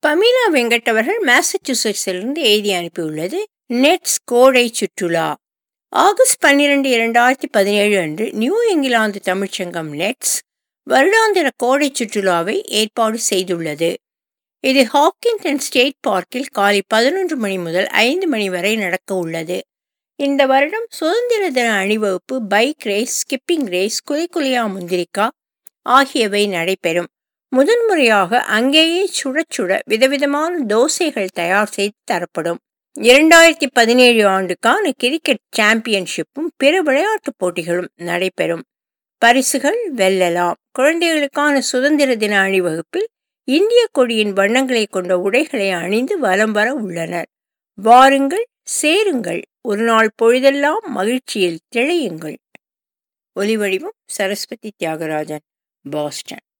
Pamela Venkat அவர்கள் மாசச்சூசெட்ஸிலிருந்து எழுதி அனுப்பியுள்ளது நெட்ஸ் கோடை சுற்றுலா ஆகஸ்ட் பன்னிரெண்டு இரண்டாயிரத்தி பதினேழு அன்று நியூ இங்கிலாந்து தமிழ்ச்சங்கம் நெட்ஸ் வருடாந்திர கோடை சுற்றுலாவை ஏற்பாடு செய்துள்ளது இது ஹாக்கின்டன் ஸ்டேட் பார்க்கில் காலை பதினொன்று மணி முதல் ஐந்து மணி வரை நடக்க உள்ளது இந்த வருடம் சுதந்திர தின அணிவகுப்பு பைக் ரேஸ் ஸ்கிப்பிங் ரேஸ் குலைக்குலையா முந்திரிக்கா ஆகியவை நடைபெறும் முதன்முறையாக அங்கேயே சுட சுட விதவிதமான தோசைகள் தயார் செய்து தரப்படும் இரண்டாயிரத்தி பதினேழு ஆண்டுக்கான கிரிக்கெட் சாம்பியன்ஷிப்பும் பிற விளையாட்டுப் போட்டிகளும் நடைபெறும் பரிசுகள் வெல்லலாம் குழந்தைகளுக்கான சுதந்திர தின அணிவகுப்பில் இந்திய கொடியின் வண்ணங்களை கொண்ட உடைகளை அணிந்து வலம் வர உள்ளனர் வாருங்கள் சேருங்கள் ஒரு நாள் பொழுதெல்லாம் மகிழ்ச்சியில் திளையுங்கள் ஒலிவடிவம் சரஸ்வதி தியாகராஜன் பாஸ்டன்